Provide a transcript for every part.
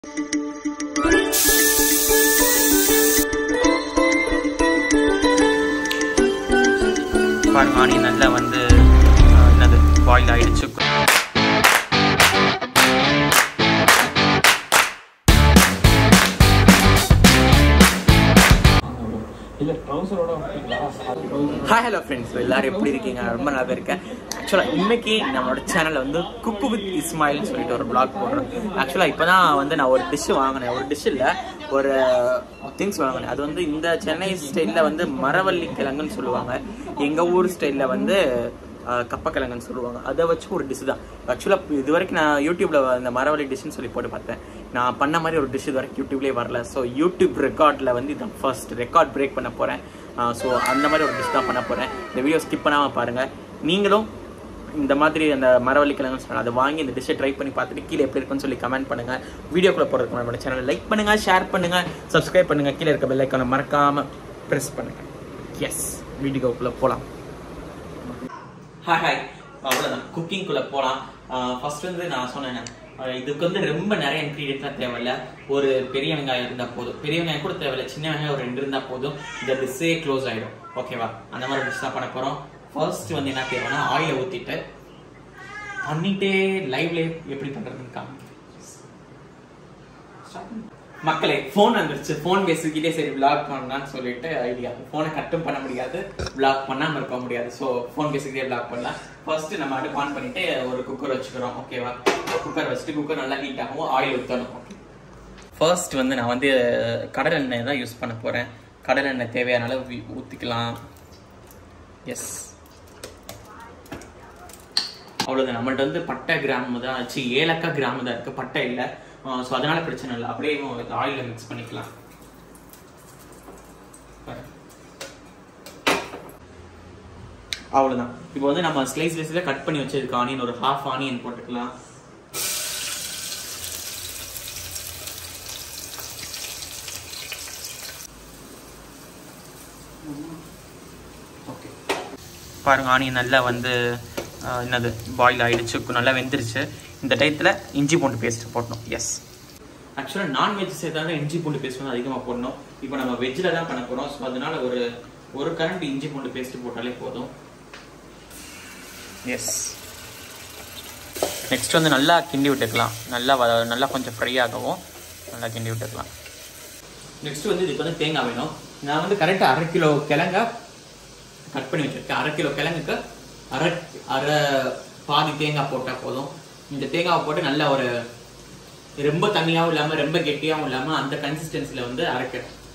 பாருங்க ஆனியன் நல்லா வந்து அஹ், என்னது பாயில் ஆயிடுச்சு இல்ல ட்ரௌசரோட ஹாய் ஹலோ ஃப்ரெண்ட்ஸ் எல்லாரும் எப்படி இருக்கீங்க நான் ரொம்ப நல்லா இருக்கேன் ஆக்சுவலாக இன்னைக்கு நம்மளோட சேனலில் வந்து குக்கு வித் இஸ்மாயில்னு சொல்லிட்டு ஒரு பிளாக் போடுறோம் ஆக்சுவலாக இப்போ தான் வந்து நான் ஒரு டிஷ் வாங்கினேன் ஒரு டிஷ் இல்லை ஒரு திங்ஸ் வாங்கினேன் அது வந்து இந்த சென்னை ஸ்டைலில் வந்து மரவள்ளி கிழங்குன்னு சொல்லுவாங்க எங்கள் ஊர் ஸ்டைலில் வந்து அஹ், கப்பக்கிழங்குன்னு சொல்லுவாங்க அதை வச்சு ஒரு டிஷ் தான் ஆக்சுவலாக இது வரைக்கும் நான் யூடியூப்ல இந்த மரவள்ளி டிஷ்னு சொல்லி போட்டு பார்த்தேன் நான் பண்ண மாதிரி ஒரு டிஷ் இது வரைக்கும் யூடியூப்லேயே வரல ஸோ யூடியூப் ரெக்கார்டில் வந்து இதான் ஃபர்ஸ்ட் ரெக்கார்ட் பிரேக் பண்ண போகிறேன் ஸோ அந்த மாதிரி ஒரு டிஷ் தான் பண்ண போகிறேன் இந்த வீடியோ ஸ்கிப் பண்ணாமல் பாருங்கள் நீங்களும் இந்த மாதிரி அந்த மரவள்ளி கிழங்குன்னு சொன்னால் அதை வாங்கி இந்த டிஷ்ஷை ட்ரை பண்ணி பார்த்துட்டு கீழே எப்படி இருக்குன்னு சொல்லி கமெண்ட் பண்ணுங்க வீடியோக்குள்ள போகிறதுக்கு நம்மளோட சேனலை லைக் பண்ணுங்க ஷேர் பண்ணுங்க சப்ஸ்கிரைப் பண்ணுங்க கீழே இருக்க பெல் ஐக்கானை மறக்காம ப்ரெஸ் பண்ணுங்க எஸ் வீடியோக்குள்ள போகலாம் ஹாய் ஹாய் அவ்வளோதான் குக்கிங்குள்ளே போகலாம் ஃபர்ஸ்ட் வந்து நான் சொன்னேன் அஹ் இதுக்கு வந்து ரொம்ப நிறைய இன்க்ரீடியன்ட்லாம் தேவையில்ல ஒரு பெரிய வெங்காயம் இருந்தால் போதும் பெரிய வெங்காயம் கூட தேவையில்ல சின்ன வெங்காயம் ஒரு ரெண்டு இருந்தால் போதும் இந்த டிஷ்ஷே க்ளோஸ் ஆகிடும் ஓகேவா அந்த மாதிரி டிஷ் தான் பண்ண போகிறோம் ஃபர்ஸ்ட் வந்து என்ன தேவைன்னா ஆயிலை ஊற்றிட்டு பண்ணிட்டே லைவ்ல எப்படி பண்ணுறதுன்னு காமி மக்களே ஃபோன் வந்துருச்சு ஃபோன் பேசிக்கிட்டே சரி விளாக் பண்ணலாம்னு சொல்லிட்டு ஐடியா ஃபோனை கட்டும் பண்ண முடியாது விளாக் பண்ணாம இருக்க முடியாது ஸோ ஃபோன் பேசிக்கிட்டே விளாக் பண்ணலாம் ஃபர்ஸ்ட் நம்ம அடுப்பு ஆன் பண்ணிட்டு ஒரு குக்கர் வச்சுக்கிறோம் ஓகேவா குக்கர் வச்சுட்டு குக்கர் நல்லா ஹீட் ஆகும் ஆயில் ஊற்றணும் ஓகே ஃபர்ஸ்ட் வந்து நான் வந்து கடல் எண்ணெய் தான் யூஸ் பண்ண போறேன் கடல் எண்ணெய் தேவையான அளவு ஊற்றிக்கலாம் எஸ் அவ்வளோதான் நம்மள்ட்ட வந்து பட்டை கிராம் தான் ஆச்சு ஏலக்காய் கிராம் தான் இருக்கு பட்டை இல்லை ஸோ அதனால பிரச்சனை இல்லை அப்படியே ஆயிலில் மிக்ஸ் பண்ணிக்கலாம் பாரு. அவ்வளவுதான் இப்போ வந்து நம்ம ஸ்லைஸ் ஸ்லைஸில் கட் பண்ணி வச்சிருக்க ஆனியன் ஒரு ஹாஃப் ஆனியன் போட்டுக்கலாம் ஓகே பாருங்க ஆனியன் நல்லா வந்து அஹ், என்னது பாயில் ஆயிடுச்சு நல்லா வெந்துருச்சு இந்த டயத்தில் இஞ்சி பூண்டு பேஸ்ட் போடணும் எஸ் ஆக்சுவலாக நான்வெஜ் சேர்த்தாங்க இஞ்சி பூண்டு பேஸ்ட் வந்து அதிகமாக போடணும் இப்போ நம்ம வெஜ்ஜில் தான் பண்ண போகிறோம் ஸோ அதனால ஒரு ஒரு கரண்ட் இஞ்சி பூண்டு பேஸ்ட் போட்டாலே போதும் எஸ் நெக்ஸ்ட் வந்து நல்லா கிண்டி விட்டுக்கலாம் நல்லா வ- நல்லா கொஞ்சம் ஃப்ரை ஆகவும் நல்லா கிண்டி விட்டுக்கலாம் நெக்ஸ்ட் வந்து இதுக்கு வந்து தேங்காய் வேணும் நான் வந்து கரெக்டாக அரை கிலோ கிழங்க கட் பண்ணி வச்சிருக்கேன் அரை கிலோ கிழங்குக்கு அரை அரை பாதி தேங்காய் போட்டால் போதும் இந்த தேங்காவை போட்டு நல்லா ஒரு ரொம்ப தண்ணியாகவும் இல்லாமல் ரொம்ப கெட்டியாகவும் இல்லாமல் அந்த கன்சிஸ்டன்சியில் வந்து அரைக்க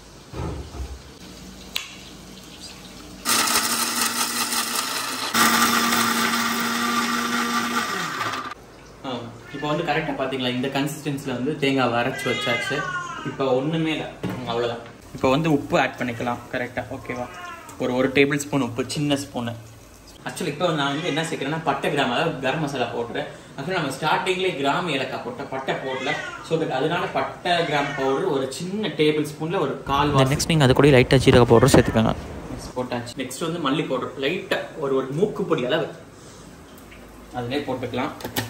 இப்போ வந்து கரெக்டாக பார்த்தீங்களா இந்த கன்சிஸ்டன்சியில் வந்து தேங்காவை அரைச்சி வச்சாச்சு இப்போ ஒன்றுமே இல்லை அவ்வளோதான் இப்போ வந்து உப்பு ஆட் பண்ணிக்கலாம் கரெக்டாக ஓகேவா ஒரு ஒரு டேபிள் ஸ்பூன் உப்பு சின்ன ஸ்பூனு ஆக்சுவலி இப்போ நான் வந்து என்ன சேர்க்குறேன்னா பட்டை கிராம் அதாவது கரம் மசாலா போட்டுறேன் ஆக்சுவலி நம்ம ஸ்டார்டிங்லேயே கிராம் ஏலக்காய் போட்டேன் பட்டை போடல ஸோ தட் அதனால பட்டை கிராம் பவுடர் ஒரு சின்ன டேபிள் ஸ்பூனில் ஒரு கால் நெக்ஸ்ட் நீங்கள் அது கூட லைட்டாக ஜீரக பவுடர் சேர்த்துக்கோங்க நெக்ஸ்ட் போட்டாச்சு நெக்ஸ்ட் வந்து மல்லி பவுடர் லைட்டாக ஒரு ஒரு மூக்கு பொடி அளவு அதிலே போட்டுக்கலாம்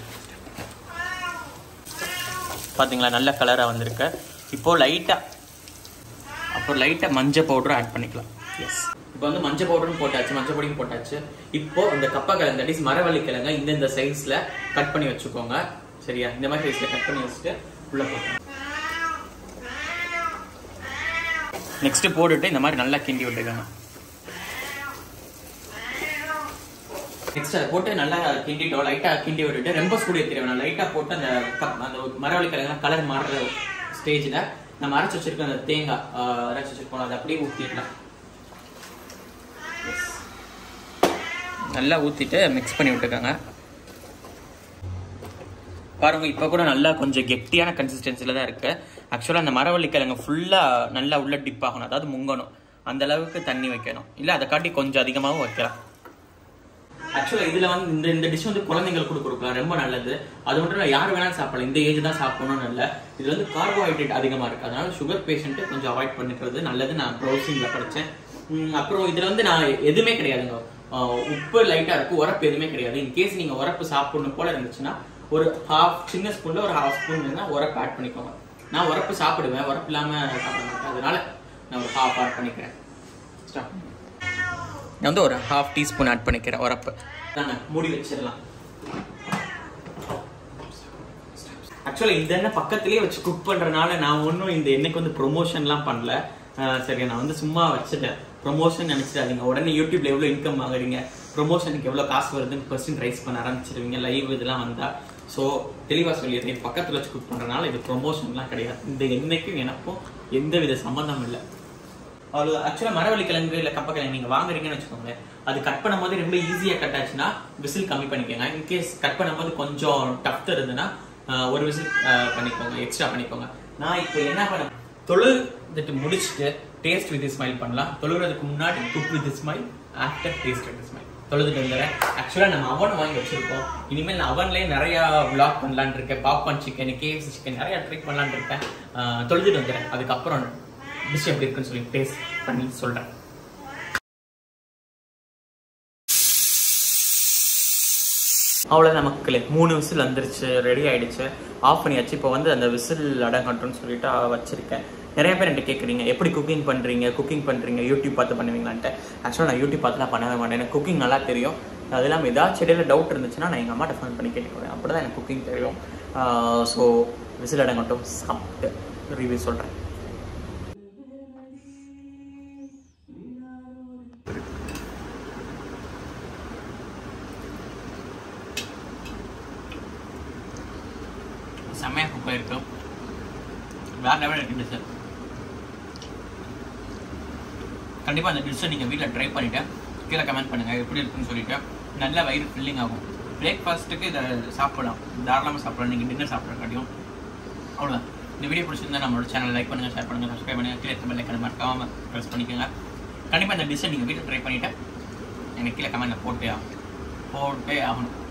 பார்த்தீங்களா நல்ல கலராக வந்திருக்கு இப்போ லைட்டாக அப்புறம் லைட்டாக மஞ்சள் பவுடரும் ஆட் பண்ணிக்கலாம் எஸ் இப்போ வந்து மஞ்சள் பவுடரும் போட்டாச்சு மஞ்சள் பொடியும் போட்டாச்சு இப்போ இந்த கப்பா கிழங்கு தட் இஸ் மரவள்ளி கிழங்க இந்த இந்த சைஸ்ல கட் பண்ணி வச்சுக்கோங்க சரியா இந்த மாதிரி சைஸ்ல கட் பண்ணி வச்சுட்டு உள்ள போட்டுருங்க நெக்ஸ்ட் போட்டுட்டு இந்த மாதிரி நல்லா கிண்டி விட்டுக்கோங்க நெக்ஸ்ட் அதை போட்டு நல்லா கிண்டிட்டோம் லைட்டா கிண்டி விட்டுட்டு ரொம்ப சூடு ஏற்றி வேணாம் லைட்டா போட்டு அந்த கப் அந்த மரவள்ளி கிழங்கு கலர் மாறுற ஸ்டேஜ்ல நம்ம அரைச்சு வச்சிருக்க அந்த தேங்காய் ஆஹ், அரைச்சு வச்சிருக்கோம் அதை அப்படியே ஊத்திடலாம் நல்லா ஊத்திட்டு மிக்ஸ் பண்ணி விட்டுக்கோங்க பாருங்க இப்போ கூட நல்லா கொஞ்சம் கெட்டியான கன்சிஸ்டன்சில தான் இருக்கு ஆக்சுவலாக அந்த மரவள்ளி கிழங்கு ஃபுல்லாக நல்லா உள்ள டிப் ஆகணும் அதாவது முங்கணும் அந்த அளவுக்கு தண்ணி வைக்கணும் இல்லை அதை காட்டி கொஞ்சம் அதிகமாகவும் வைக்கலாம் ஆக்சுவலாக இதில் வந்து இந்த இந்த டிஷ் வந்து குழந்தைங்களுக்கு கூட கொடுக்கலாம் ரொம்ப நல்லது அது மட்டும் இல்லை யார் வேணாலும் சாப்பிடலாம் இந்த ஏஜ் தான் சாப்பிடணும்னு இல்லை இதில் வந்து கார்போஹைட்ரேட் அதிகமாக இருக்குது அதனால சுகர் பேஷண்ட்டு கொஞ்சம் அவாய்ட் பண்ணிக்கிறது நல்லது நான் ப்ரௌசிங்கில் படித்தேன் அப்புறம் இதில் வந்து நான் எதுவுமே கிடையாதுங்க ஆஹ் உப்பு லைட்டாக இருக்குது உரப்பு எதுவுமே கிடையாது இன்கேஸ் நீங்கள் உரப்பு சாப்பிடணும் போல இருந்துச்சுன்னா ஒரு ஹாஃப் சின்ன ஸ்பூனில் ஒரு ஹாஃப் ஸ்பூன் இருந்தால் உரப்பு ஆட் பண்ணிக்கோங்க நான் உரப்பு சாப்பிடுவேன் உரப்பு இல்லாமல் சாப்பிட மாட்டேன் அதனால நான் ஒரு ஹாஃப் ஆட் பண்ணிக்கிறேன் Stop. நான் வந்து ஒரு ஹாஃப் டீஸ்பூன் ஆட் பண்ணிக்கிறேன் உரப்பு தாங்க மூடி வச்சிடலாம் ஆக்சுவலாக இந்த எண்ணெய் பக்கத்துலேயே வச்சு குக் பண்ணுறனால நான் ஒன்றும் இந்த எண்ணெய்க்கு வந்து ப்ரொமோஷன்லாம் பண்ணல அஹ் சரி நான் வந்து சும்மா வச்சுட்டேன் ப்ரொமோஷன் நினச்சிடாதீங்க உடனே யூடியூப்ல எவ்வளோ இன்கம் வாங்குறீங்க ப்ரொமோஷனுக்கு எவ்வளோ காசு வருதுன்னு கொஸ்டின் ரைஸ் பண்ண ஆரம்பிச்சிருவீங்க லைவ் இதெல்லாம் வந்தா ஸோ தெளிவாக சொல்லிடுறேன் பக்கத்தில் வச்சு குக் பண்ணுறனால இது ப்ரொமோஷன்லாம் கிடையாது இந்த எண்ணெய்க்கும் எனக்கும் எந்த வித சம்மந்தம் இல்லை அவ்வளோ ஆக்சுவலாக மரவள்ளி கிழங்கு இல்லை கப்பக்கிழங்கு நீங்கள் வாங்குறீங்கன்னு வச்சுக்கோங்க அது கட் பண்ணும்போது ரொம்ப ஈஸியாக கட் ஆச்சுன்னா விசில் கம்மி பண்ணிக்கோங்க இன்கேஸ் கட் பண்ணும்போது கொஞ்சம் டஃப் இருந்ததுன்னா ஆஹ், ஒரு விசில் பண்ணிக்கோங்க எக்ஸ்ட்ரா பண்ணிக்கோங்க நான் இப்போ என்ன பண்ண தொழுதுட்டு முடிச்சுட்டு டேஸ்ட் வித் ஸ்மைல் பண்ணலாம் தொழுகிறதுக்கு முன்னாடி cook with smile after taste with smile தொழுதுட்டு வந்துடுறேன் ஆக்சுவலாக நம்ம அவன் வாங்கி வச்சிருக்கோம் இனிமேல் நான் அவன்லேயே நிறையா vlog பண்ணலான்னு இருக்கேன் பாப்கார்ன் சிக்கன் கேஎஃப்சி சிக்கன் நிறையா ட்ரை பண்ணலான்னு இருக்கேன் ஆஹ், தொழுதுட்டு வந்துடுறேன் அதுக்கப்புறம் டிஷ் எப்படி இருக்குன்னு சொல்லி டேஸ்ட் பண்ணி சொல்றேன் அவ்வளோதான் மக்களே மூணு விசில் வந்துருச்சு ரெடி ஆயிடுச்சு ஆஃப் பண்ணியாச்சு இப்போ வந்து அந்த விசில் அடங்கட்டும்னு சொல்லிட்டு ஆ, வச்சிருக்கேன் நிறைய பேர் என்கிட்ட கேட்குறீங்க எப்படி குக்கிங் பண்ணுறீங்க குக்கிங் பண்ணுறீங்க யூடியூப் பார்த்து பண்ணுவீங்களான்ட்டு ஆக்சுவலாக நான் யூடியூப் பார்த்துலாம் பண்ணவே மாட்டேன் எனக்கு குக்கிங் நல்லா தெரியும் அது இல்லாமல் ஏதாச்சும் இடையில டவுட் இருந்துச்சுன்னா நான் எங்கள் அம்மாட்ட ஃபோன் பண்ணி கேட்டுக்குவேன் அப்படி தான் எனக்கு குக்கிங் தெரியும் ஸோ விசில் அடங்கட்டும் சாப்பிட்டு ரிவ்யூ சொல்கிறேன் செம்மையாக குக் ஆயிருக்கும் வேற லெவல் இருக்கு சார் கண்டிப்பாக அந்த டிஷ்ஷை நீங்கள் வீட்டில் ட்ரை பண்ணிவிட்டு கீழே கமெண்ட் பண்ணுங்கள் எப்படி இருக்குன்னு சொல்லிட்டு நல்ல வயிறு ஃபில்லிங் ஆகும் பிரேக்ஃபாஸ்ட்டுக்கு இதை சாப்பிடலாம் தாராளமாக சாப்பிடலாம் நீங்கள் டின்னர் சாப்பிட்றக்காட்டியும் அவ்வளோதான் இந்த வீடியோ பிடிச்சிருந்தா நம்மளோட சேனல் லைக் பண்ணுங்கள் ஷேர் பண்ணுங்கள் சப்ஸ்கிரைப் பண்ணுங்கள் கீழே இருக்க லைக் மறக்காமல் ப்ரெஸ் பண்ணிக்கோங்க கண்டிப்பாக இந்த டிஷ்ஷை நீங்கள் வீட்டில் ட்ரை பண்ணிவிட்டு எனக்கு கீழே கமெண்ட்டில் போட்டே ஆகும் போட்டே ஆகணும்